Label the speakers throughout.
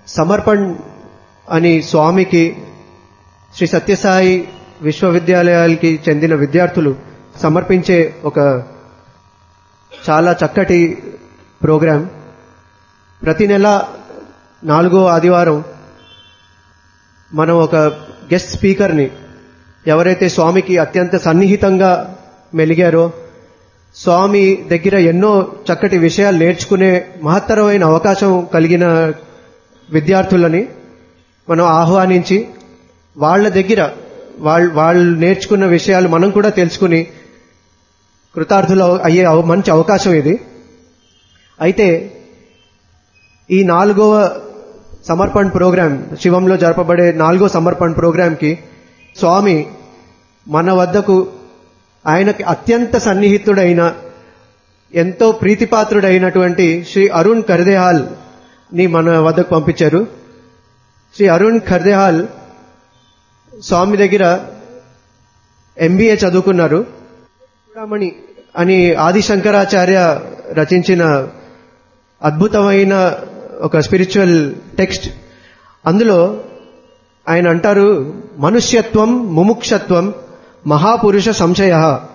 Speaker 1: సమర్పణ్ అని స్వామికి శ్రీ సత్యసాయి విశ్వవిద్యాలయాలకి చెందిన విద్యార్థులు సమర్పించే ఒక చాలా చక్కటి ప్రోగ్రాం ప్రతి నెల నాలుగో ఆదివారం మనం ఒక గెస్ట్ స్పీకర్ని ఎవరైతే స్వామికి అత్యంత సన్నిహితంగా మెలిగారో స్వామి దగ్గర ఎన్నో చక్కటి విషయాలు నేర్చుకునే మహత్తరమైన అవకాశం కలిగిన విద్యార్థులని మనం ఆహ్వానించి వాళ్ళ దగ్గర వాళ్ళు వాళ్ళు నేర్చుకున్న విషయాలు మనం కూడా తెలుసుకుని కృతార్థులు అయ్యే అవ- మంచి అవకాశం ఇది అయితే ఈ నాలుగవ సమర్పణ్ ప్రోగ్రాం శివంలో జరపబడే నాలుగో సమర్పణ్ ప్రోగ్రాంకి స్వామి మన వద్దకు ఆయనకి అత్యంత సన్నిహితుడైన ఎంతో ప్రీతిపాత్రుడైనటువంటి శ్రీ అరుణ్ కర్దేహాల్ ని మన వద్దకు పంపించారు శ్రీ అరుణ్ ఖర్దేహాల్ స్వామి దగ్గర ఎంబీఏ చదువుకున్నారు చూడమణి అని ఆది శంకరాచార్య రచించిన అద్భుతమైన ఒక స్పిరిచువల్ టెక్స్ట్ అందులో ఆయన అంటారు మనుష్యత్వం ముముక్షత్వం మహాపురుష సంశయ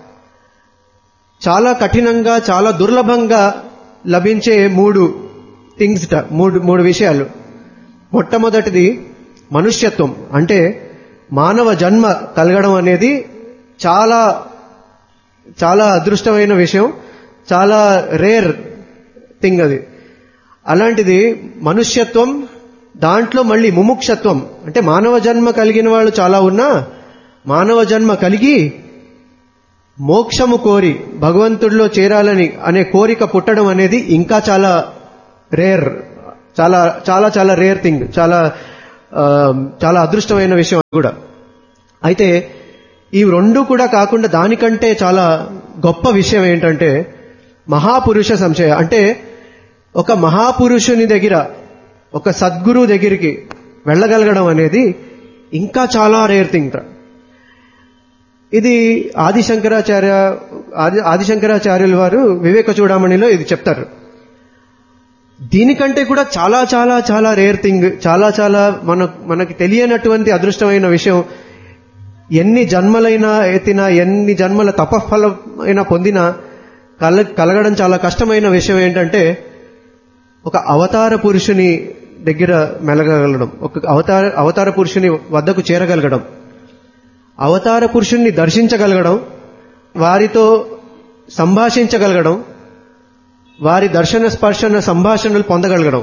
Speaker 1: చాలా కఠినంగా చాలా దుర్లభంగా లభించే మూడు థింగ్స్ మూడు మూడు విషయాలు మొట్టమొదటిది మనుష్యత్వం అంటే మానవ జన్మ కలగడం అనేది చాలా చాలా అదృష్టమైన విషయం చాలా రేర్ థింగ్ అది అలాంటిది మనుష్యత్వం దాంట్లో మళ్ళీ ముముక్షత్వం అంటే మానవ జన్మ కలిగిన వాళ్ళు చాలా ఉన్నా మానవ జన్మ కలిగి మోక్షము కోరి భగవంతుడిలో చేరాలని అనే కోరిక పుట్టడం అనేది ఇంకా చాలా రేర్ చాలా చాలా చాలా రేర్ థింగ్ చాలా ఆ, చాలా అదృష్టమైన విషయం కూడా అయితే ఈ రెండు కూడా కాకుండా దానికంటే చాలా గొప్ప విషయం ఏంటంటే మహాపురుష సంశయ అంటే ఒక మహాపురుషుని దగ్గర ఒక సద్గురు దగ్గరికి వెళ్ళగలగడం అనేది ఇంకా చాలా రేర్ థింగ్ ఇది ఆదిశంకరాచార్య ఆది ఆదిశంకరాచార్యుల వారు వివేక చూడమణిలో ఇది చెప్తారు దీనికంటే కూడా చాలా చాలా చాలా రేర్ థింగ్ చాలా చాలా మన మనకి తెలియనటువంటి అదృష్టమైన విషయం ఎన్ని జన్మలైనా ఎత్తినా ఎన్ని జన్మల తపఫలమైనా పొందినా కల కలగడం చాలా కష్టమైన విషయం ఏంటంటే ఒక అవతార పురుషుని దగ్గర మెలగగలడం ఒక అవతార అవతార పురుషుని వద్దకు చేరగలగడం అవతార పురుషుణ్ణి దర్శించగలగడం వారితో సంభాషించగలగడం వారి దర్శన స్పర్శన సంభాషణలు పొందగలగడం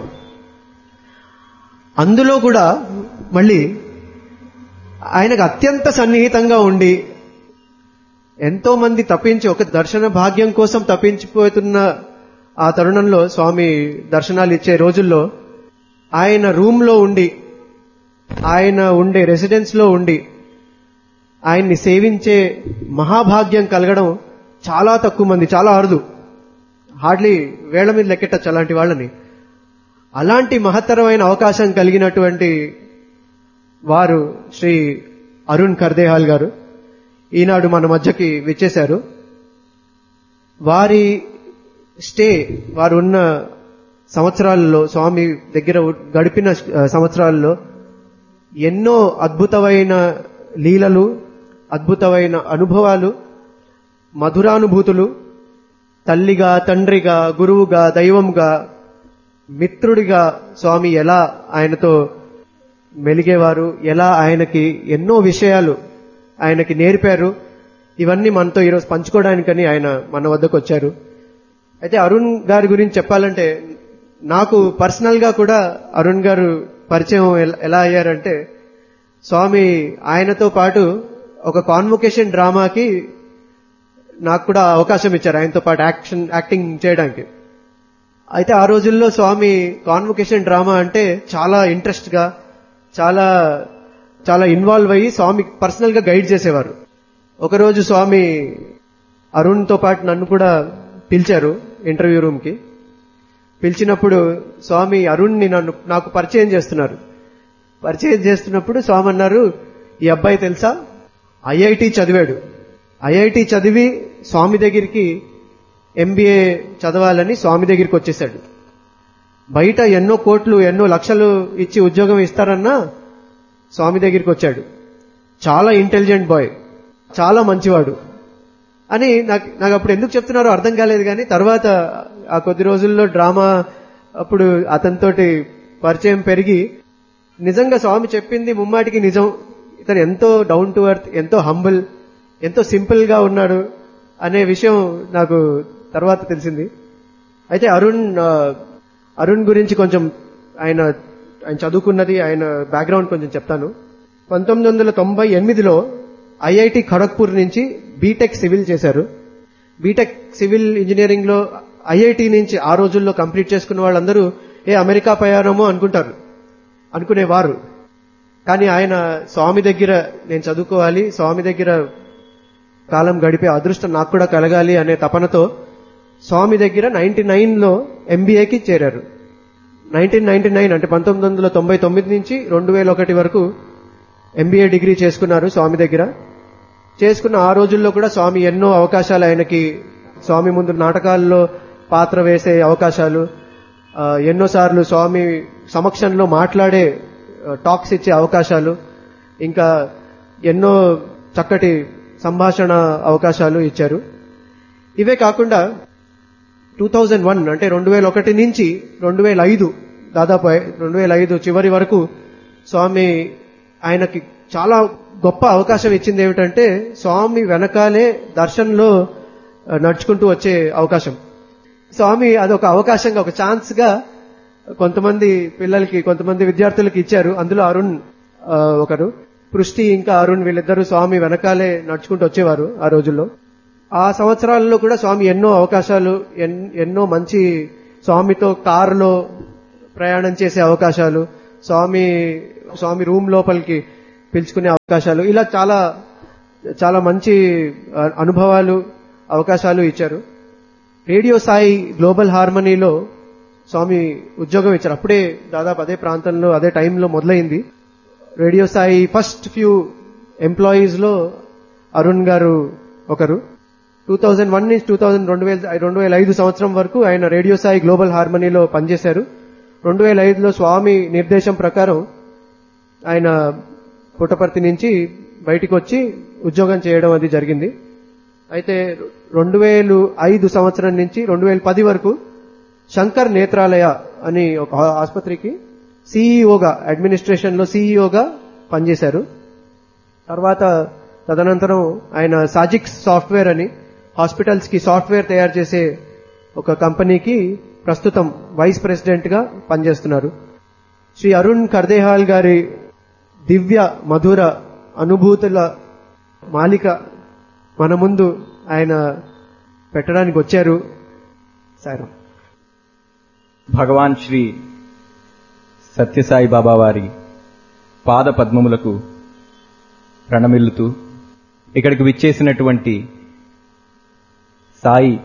Speaker 1: అందులో కూడా మళ్ళీ ఆయనకు అత్యంత సన్నిహితంగా ఉండి ఎంతో మంది తప్పించి ఒక దర్శన భాగ్యం కోసం తప్పించిపోతున్న ఆ తరుణంలో స్వామి దర్శనాలు ఇచ్చే రోజుల్లో ఆయన రూమ్ లో ఉండి ఆయన ఉండే రెసిడెన్స్ లో ఉండి ఆయన్ని సేవించే మహాభాగ్యం కలగడం చాలా తక్కువ మంది చాలా అరుదు హార్డ్లీ వేళ్ల మీద లెక్కెట్టచ్చు అలాంటి వాళ్ళని అలాంటి మహత్తరమైన అవకాశం కలిగినటువంటి వారు శ్రీ అరుణ్ ఖర్దేహాల్ గారు ఈనాడు మన మధ్యకి విచ్చేశారు వారి స్టే వారు ఉన్న సంవత్సరాలలో స్వామి దగ్గర గడిపిన ఆ, సంవత్సరాల్లో ఎన్నో అద్భుతమైన లీలలు అద్భుతమైన అనుభవాలు మధురానుభూతులు తల్లిగా తండ్రిగా గురువుగా దైవంగా మిత్రుడిగా స్వామి ఎలా ఆయనతో మెలిగేవారు ఎలా ఆయనకి ఎన్నో విషయాలు ఆయనకి నేర్పారు ఇవన్నీ మనతో ఈరోజు పంచుకోవడానికని ఆయన మన వద్దకు వచ్చారు అయితే అరుణ్ గారి గురించి చెప్పాలంటే నాకు పర్సనల్ గా కూడా అరుణ్ గారు పరిచయం ఎల- ఎలా అయ్యారంటే స్వామి ఆయనతో పాటు ఒక కాన్వొకేషన్ డ్రామాకి నాకు కూడా అవకాశం ఇచ్చారు ఆయనతో పాటు యాక్షన్ యాక్టింగ్ చేయడానికి అయితే ఆ రోజుల్లో స్వామి కాన్వొకేషన్ డ్రామా అంటే చాలా ఇంట్రెస్ట్ గా చాలా చాలా ఇన్వాల్వ్ అయ్యి స్వామి పర్సనల్ గా గైడ్ చేసేవారు ఒకరోజు స్వామి అరుణ్ తో పాటు నన్ను కూడా పిలిచారు ఇంటర్వ్యూ రూమ్ కి పిలిచినప్పుడు స్వామి అరుణ్ని నన్ను నాకు పరిచయం చేస్తున్నారు పరిచయం చేస్తున్నప్పుడు స్వామి అన్నారు ఈ అబ్బాయి తెలుసా ఐఐటి చదివాడు ఐఐటి చదివి స్వామి దగ్గరికి ఎంబీఏ చదవాలని స్వామి దగ్గరికి వచ్చేసాడు బయట ఎన్నో కోట్లు ఎన్నో లక్షలు ఇచ్చి ఉద్యోగం ఇస్తారన్నా స్వామి దగ్గరికి వచ్చాడు చాలా ఇంటెలిజెంట్ బాయ్ చాలా మంచివాడు అని నాకు నాకు అప్పుడు ఎందుకు చెప్తున్నారో అర్థం కాలేదు కానీ తర్వాత ఆ కొద్ది రోజుల్లో డ్రామా అప్పుడు అతనితోటి పరిచయం పెరిగి నిజంగా స్వామి చెప్పింది ముమ్మాటికి నిజం ఇతను ఎంతో డౌన్ టు ఎర్త్ ఎంతో హంబుల్ ఎంతో సింపుల్ గా ఉన్నాడు అనే విషయం నాకు తర్వాత తెలిసింది అయితే అరుణ్ ఆ, అరుణ్ గురించి కొంచెం ఆయన ఆయన చదువుకున్నది ఆయన బ్యాక్గ్రౌండ్ కొంచెం చెప్తాను పంతొమ్మిది వందల తొంభై ఎనిమిదిలో ఐఐటి ఖడగ్పూర్ నుంచి బీటెక్ సివిల్ చేశారు బీటెక్ సివిల్ ఇంజనీరింగ్ లో ఐఐటి నుంచి ఆ రోజుల్లో కంప్లీట్ చేసుకున్న వాళ్ళందరూ ఏ అమెరికా పోయారేమో అనుకుంటారు అనుకునేవారు కానీ ఆయన స్వామి దగ్గర నేను చదువుకోవాలి స్వామి దగ్గర కాలం గడిపే అదృష్టం నాకు కూడా కలగాలి అనే తపనతో స్వామి దగ్గర నైన్టీ నైన్లో ఎంబీఏకి చేరారు నైన్టీన్ నైన్టీ నైన్ అంటే పంతొమ్మిది వందల తొంభై తొమ్మిది నుంచి రెండు వేల ఒకటి వరకు ఎంబీఏ డిగ్రీ చేసుకున్నారు స్వామి దగ్గర చేసుకున్న ఆ రోజుల్లో కూడా స్వామి ఎన్నో అవకాశాలు ఆయనకి స్వామి ముందు నాటకాల్లో పాత్ర వేసే అవకాశాలు ఆ, ఎన్నోసార్లు స్వామి సమక్షంలో మాట్లాడే ఆ, టాక్స్ ఇచ్చే అవకాశాలు ఇంకా ఎన్నో చక్కటి సంభాషణ అవకాశాలు ఇచ్చారు ఇవే కాకుండా టూ థౌజండ్ వన్ అంటే రెండు వేల ఒకటి నుంచి రెండు వేల ఐదు దాదాపు రెండు వేల ఐదు చివరి వరకు స్వామి ఆయనకి చాలా గొప్ప అవకాశం ఇచ్చింది ఏమిటంటే స్వామి వెనకాలే దర్శనంలో ఆ, నడుచుకుంటూ వచ్చే అవకాశం స్వామి అదొక అవకాశంగా ఒక ఛాన్స్ గా కొంతమంది పిల్లలకి కొంతమంది విద్యార్థులకి ఇచ్చారు అందులో అరుణ్ ఆ, ఒకరు పృష్టి ఇంకా అరుణ్ వీళ్ళిద్దరూ స్వామి వెనకాలే నడుచుకుంటూ వచ్చేవారు ఆ రోజుల్లో ఆ సంవత్సరాల్లో కూడా స్వామి ఎన్నో అవకాశాలు ఎన్- ఎన్నో మంచి స్వామితో కారులో ప్రయాణం చేసే అవకాశాలు స్వామి స్వామి రూమ్ లోపలికి పిలుచుకునే అవకాశాలు ఇలా చాలా చాలా మంచి ఆ, అనుభవాలు అవకాశాలు ఇచ్చారు రేడియో సాయి గ్లోబల్ హార్మనీలో స్వామి ఉద్యోగం ఇచ్చారు అప్పుడే దాదాపు అదే ప్రాంతంలో అదే టైంలో మొదలైంది radio Sai first few employees లో అరుణ్ గారు ఒకరు టూ థౌజండ్ వన్ నుంచి టూ థౌజండ్ రెండు వేల రెండు వేల ఐదు సంవత్సరం వరకు ఆయన రేడియో సాయి గ్లోబల్ హార్మనీలో పనిచేశారు రెండు వేల ఐదులో స్వామి నిర్దేశం ప్రకారం ఆయన పుట్టపర్తి నుంచి బయటికి వచ్చి ఉద్యోగం చేయడం అది జరిగింది అయితే రెండు వేలు ఐదు సంవత్సరం నుంచి రెండు వేల పది వరకు శంకర్ నేత్రాలయ అని ఒక ఆ- ఆసుపత్రికి సీఈఓగా అడ్మినిస్ట్రేషన్ లో సీఈఓగా పనిచేశారు తర్వాత తదనంతరం ఆయన సాజిక్స్ సాఫ్ట్వేర్ అని హాస్పిటల్స్ కి సాఫ్ట్వేర్ తయారు చేసే ఒక కంపెనీకి ప్రస్తుతం వైస్ ప్రెసిడెంట్ గా పనిచేస్తున్నారు శ్రీ అరుణ్ కర్దేహాల్ గారి దివ్య మధుర అనుభూతుల మాలిక మన ముందు ఆయన పెట్టడానికి వచ్చారు సారం
Speaker 2: భగవాన్ శ్రీ సత్యసాయి బాబా వారి పాద పద్మములకు ప్రణమిల్లుతూ ఇక్కడికి విచ్చేసినటువంటి సాయి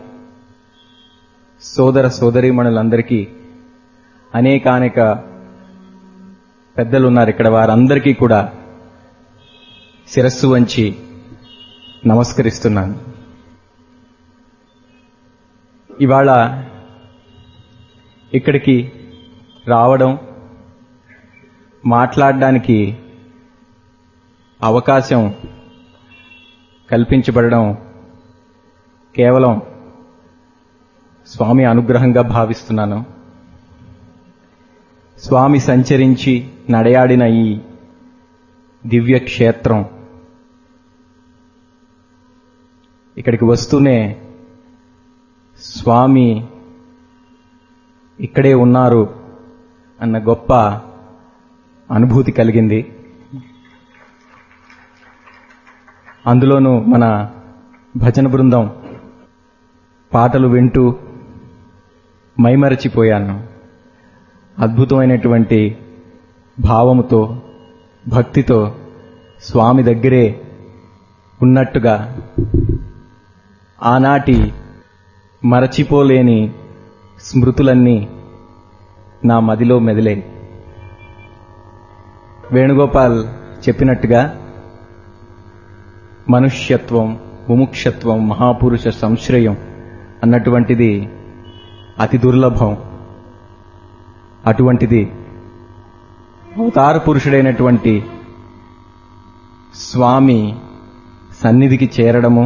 Speaker 2: సోదర సోదరీమణులందరికీ అనేకానేక పెద్దలు ఉన్నారు ఇక్కడ వారందరికీ కూడా శిరస్సు వంచి నమస్కరిస్తున్నాను ఇవాళ ఇక్కడికి రావడం మాట్లాడడానికి అవకాశం కల్పించబడడం కేవలం స్వామి అనుగ్రహంగా భావిస్తున్నాను స్వామి సంచరించి నడయాడిన ఈ దివ్య క్షేత్రం ఇక్కడికి వస్తూనే స్వామి ఇక్కడే ఉన్నారు అన్న గొప్ప అనుభూతి కలిగింది అందులోనూ మన భజన బృందం పాటలు వింటూ మైమరచిపోయాను అద్భుతమైనటువంటి భావముతో భక్తితో స్వామి దగ్గరే ఉన్నట్టుగా ఆనాటి మరచిపోలేని స్మృతులన్నీ నా మదిలో మెదిలే వేణుగోపాల్ చెప్పినట్టుగా మనుష్యత్వం ముముక్షత్వం మహాపురుష సంశ్రయం అన్నటువంటిది అతి దుర్లభం అటువంటిది అవతార పురుషుడైనటువంటి స్వామి సన్నిధికి చేరడము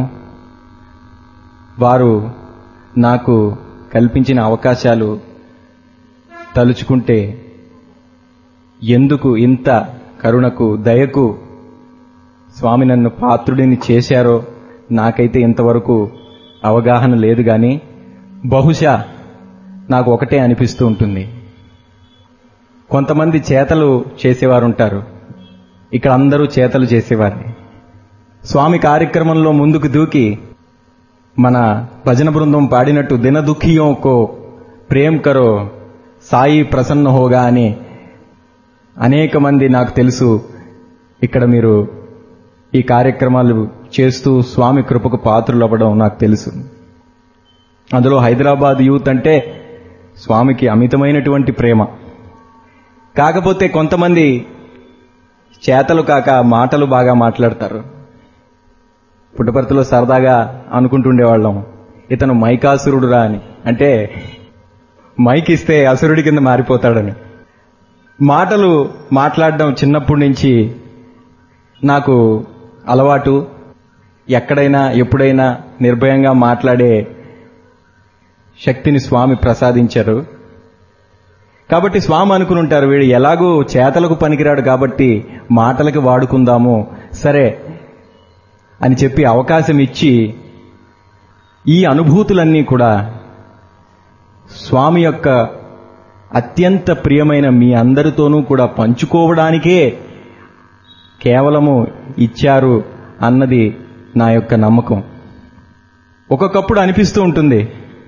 Speaker 2: వారు నాకు కల్పించిన అవకాశాలు తలుచుకుంటే ఎందుకు ఇంత కరుణకు దయకు స్వామి నన్ను పాత్రుడిని చేశారో నాకైతే ఇంతవరకు అవగాహన లేదు గాని బహుశా నాకు ఒకటే అనిపిస్తూ ఉంటుంది కొంతమంది చేతలు చేసేవారు ఉంటారు ఇక్కడ అందరూ చేతలు చేసేవారిని స్వామి కార్యక్రమంలో ముందుకు దూకి మన భజన బృందం పాడినట్టు దిన దుఃఖియోం కో ప్రేమ్ కరో సాయి ప్రసన్న హోగా అని అనేక మంది నాకు తెలుసు ఇక్కడ మీరు ఈ కార్యక్రమాలు చేస్తూ స్వామి కృపకు పాత్రలు అవ్వడం నాకు తెలుసు అందులో హైదరాబాద్ యూత్ అంటే స్వామికి అమితమైనటువంటి ప్రేమ కాకపోతే కొంతమంది చేతలు కాక మాటలు బాగా మాట్లాడతారు పుట్టపర్తిలో సరదాగా అనుకుంటుండేవాళ్ళం ఇతను మైకాసురుడురా అని అంటే మైక్ ఇస్తే అసురుడి కింద మారిపోతాడని మాటలు మాట్లాడడం చిన్నప్పటి నుంచి నాకు అలవాటు ఎక్కడైనా ఎప్పుడైనా నిర్భయంగా మాట్లాడే శక్తిని స్వామి ప్రసాదించారు కాబట్టి స్వామి అనుకుని ఉంటారు వీడు ఎలాగూ చేతలకు పనికిరాడు కాబట్టి మాటలకి వాడుకుందాము సరే అని చెప్పి అవకాశం ఇచ్చి ఈ అనుభూతులన్నీ కూడా స్వామి యొక్క అత్యంత ప్రియమైన మీ అందరితోనూ కూడా పంచుకోవడానికే కేవలము ఇచ్చారు అన్నది నా యొక్క నమ్మకం ఒక్కొక్కప్పుడు అనిపిస్తూ ఉంటుంది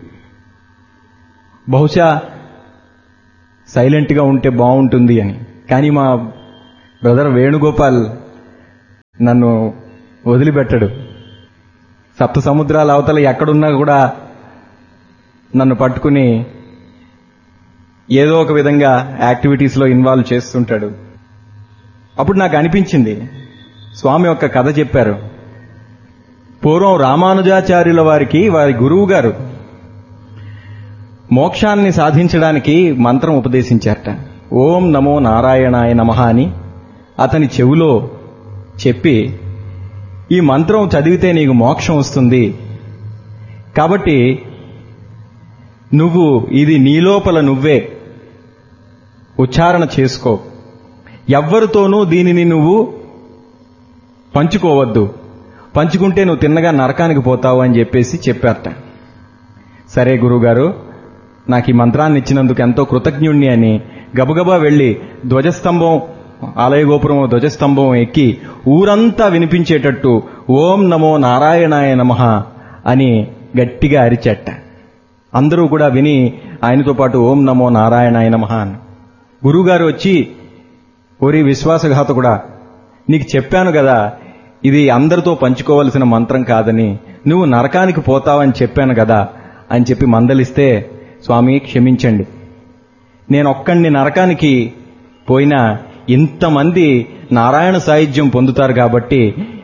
Speaker 2: బహుశా సైలెంట్గా ఉంటే బాగుంటుంది అని కానీ మా బ్రదర్ వేణుగోపాల్ నన్ను వదిలిపెట్టడు సప్త సముద్రాల అవతల ఎక్కడున్నా కూడా నన్ను పట్టుకుని ఏదో ఒక విధంగా యాక్టివిటీస్లో ఇన్వాల్వ్ చేస్తుంటాడు అప్పుడు నాకు అనిపించింది స్వామి యొక్క కథ చెప్పారు పూర్వం రామానుజాచార్యుల వారికి వారి గురువు గారు మోక్షాన్ని సాధించడానికి మంత్రం ఉపదేశించారట ఓం నమో నారాయణాయ నమః అని అతని చెవిలో చెప్పి ఈ మంత్రం చదివితే నీకు మోక్షం వస్తుంది కాబట్టి నువ్వు ఇది నీలోపల నువ్వే ఉచ్చారణ చేసుకో ఎవ్వరితోనూ దీనిని నువ్వు పంచుకోవద్దు పంచుకుంటే నువ్వు తిన్నగా నరకానికి పోతావు అని చెప్పేసి చెప్పారట సరే గురువుగారు నాకు ఈ మంత్రాన్ని ఇచ్చినందుకు ఎంతో కృతజ్ఞుణ్ణి అని గబగబా వెళ్లి ధ్వజస్తంభం ఆలయ గోపురం ధ్వజస్తంభం ఎక్కి ఊరంతా వినిపించేటట్టు ఓం నమో నారాయణాయ నమః అని గట్టిగా అరిచెట్ట అందరూ కూడా విని ఆయనతో పాటు ఓం నమో నారాయణాయ నమః అని గురువుగారు వచ్చి ఓరి విశ్వాసఘాతకుడా నీకు చెప్పాను కదా ఇది అందరితో పంచుకోవలసిన మంత్రం కాదని నువ్వు నరకానికి పోతావని చెప్పాను కదా అని చెప్పి మందలిస్తే స్వామి క్షమించండి నేను ఒక్కడిని నరకానికి పోయినా ఇంతమంది నారాయణ సాహిత్యం పొందుతారు కాబట్టి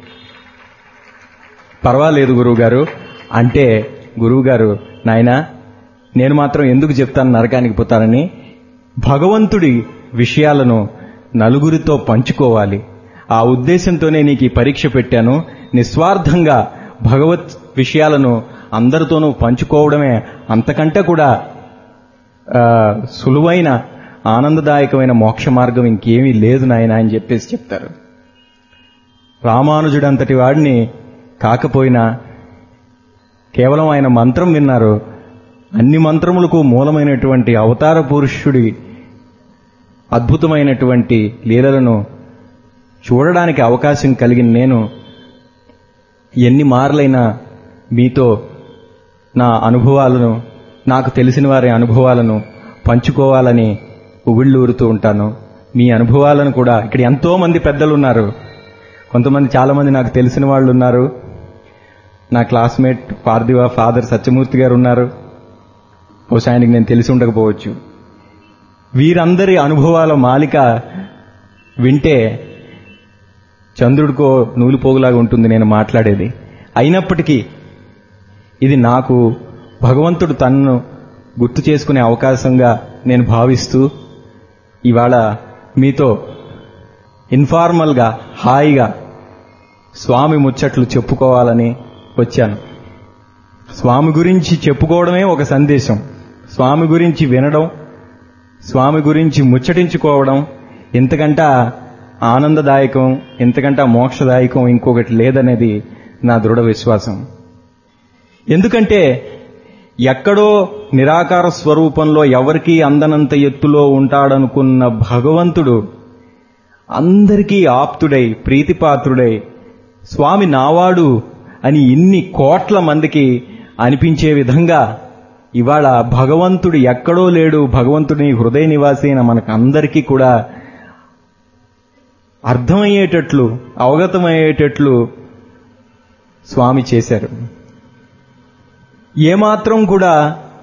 Speaker 2: పర్వాలేదు గురువుగారు అంటే గురువుగారు నాయనా నేను మాత్రం ఎందుకు చెప్తాను నరకానికి పోతానని భగవంతుడి విషయాలను నలుగురితో పంచుకోవాలి ఆ ఉద్దేశంతోనే నీకు ఈ పరీక్ష పెట్టాను నిస్వార్థంగా భగవత్ విషయాలను అందరితోనూ పంచుకోవడమే అంతకంటే కూడా ఆ, సులువైన ఆనందదాయకమైన మోక్ష మార్గం ఇంకేమీ లేదు నాయన అని చెప్పేసి చెప్తారు రామానుజుడంతటి వాడిని కాకపోయినా కేవలం ఆయన మంత్రం విన్నారు అన్ని మంత్రములకు మూలమైనటువంటి అవతార పురుషుడి అద్భుతమైనటువంటి లీలలను చూడడానికి అవకాశం కలిగిన నేను ఎన్ని మార్లైనా మీతో నా అనుభవాలను నాకు తెలిసిన వారి అనుభవాలను పంచుకోవాలని ఉవిళ్ళూరుతూ ఉంటాను మీ అనుభవాలను కూడా ఇక్కడ ఎంతో మంది పెద్దలు ఉన్నారు కొంతమంది చాలా మంది నాకు తెలిసిన వాళ్ళు ఉన్నారు నా క్లాస్మేట్ పార్థివ ఫాదర్ సత్యమూర్తి గారు ఉన్నారు బహుశా ఆయనకి నేను తెలిసి ఉండకపోవచ్చు వీరందరి అనుభవాల మాలిక వింటే చంద్రుడికో నూలు పోగులాగా ఉంటుంది నేను మాట్లాడేది అయినప్పటికీ ఇది నాకు భగవంతుడు తన్ను గుర్తు చేసుకునే అవకాశంగా నేను భావిస్తూ ఇవాళ మీతో ఇన్ఫార్మల్గా హాయిగా స్వామి ముచ్చట్లు చెప్పుకోవాలని వచ్చాను స్వామి గురించి చెప్పుకోవడమే ఒక సందేశం స్వామి గురించి వినడం స్వామి గురించి ముచ్చటించుకోవడం ఇంతకంట ఆనందదాయకం ఇంతకంట మోక్షదాయకం ఇంకొకటి లేదనేది నా దృఢ విశ్వాసం ఎందుకంటే ఎక్కడో నిరాకార స్వరూపంలో ఎవరికీ అందనంత ఎత్తులో ఉంటాడనుకున్న భగవంతుడు అందరికీ ఆప్తుడై ప్రీతిపాత్రుడై స్వామి నావాడు అని ఇన్ని కోట్ల మందికి అనిపించే విధంగా ఇవాళ భగవంతుడు ఎక్కడో లేడు భగవంతుడి హృదయ నివాసి అయిన మనకు అందరికీ కూడా అర్థమయ్యేటట్లు అవగతమయ్యేటట్లు స్వామి చేశారు ఏమాత్రం కూడా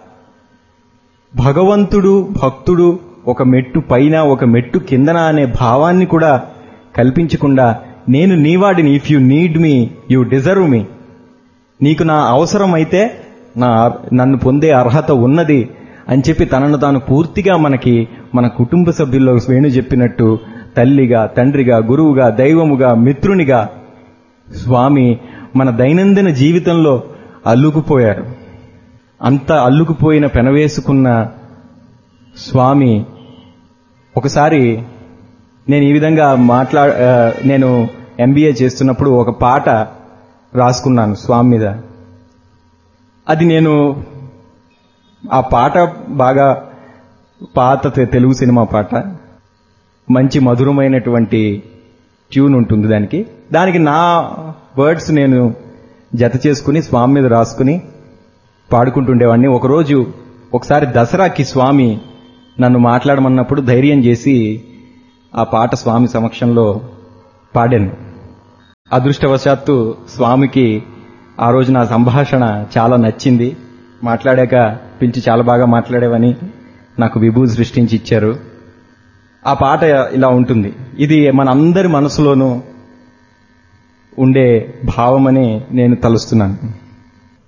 Speaker 2: భగవంతుడు భక్తుడు ఒక మెట్టు పైన ఒక మెట్టు కిందన అనే భావాన్ని కూడా కల్పించకుండా నేను నీవాడిని if you need me you deserve me నీకు నా అవసరం అయితే నా నన్ను పొందే అర్హత ఉన్నది అని చెప్పి తనను తాను పూర్తిగా మనకి మన కుటుంబ సభ్యుల్లో వేణు చెప్పినట్టు తల్లిగా తండ్రిగా గురువుగా దైవముగా మిత్రునిగా స్వామి మన దైనందిన జీవితంలో అల్లుకుపోయారు అంత అల్లుకుపోయిన పెనవేసుకున్న స్వామి ఒకసారి నేను ఈ విధంగా మాట్లా ఆ, నేను ఎంబీఏ చేస్తున్నప్పుడు ఒక పాట రాసుకున్నాను స్వామి మీద అది నేను ఆ పాట బాగా పాత తె- తెలుగు సినిమా పాట మంచి మధురమైనటువంటి ట్యూన్ ఉంటుంది దానికి దానికి నా వర్డ్స్ నేను జత చేసుకుని స్వామి మీద రాసుకుని పాడుకుంటుండేవాడిని ఒకరోజు ఒకసారి దసరాకి స్వామి నన్ను మాట్లాడమన్నప్పుడు ధైర్యం చేసి ఆ పాట స్వామి సమక్షంలో పాడాను అదృష్టవశాత్తు స్వామికి ఆ రోజు నా సంభాషణ చాలా నచ్చింది మాట్లాడాక పిలిచి చాలా బాగా మాట్లాడేవని నాకు విభూతి సృష్టించి ఇచ్చారు ఆ పాట ఇలా ఉంటుంది ఇది మనందరి మనసులోనూ ఉండే భావమని నేను తలుస్తున్నాను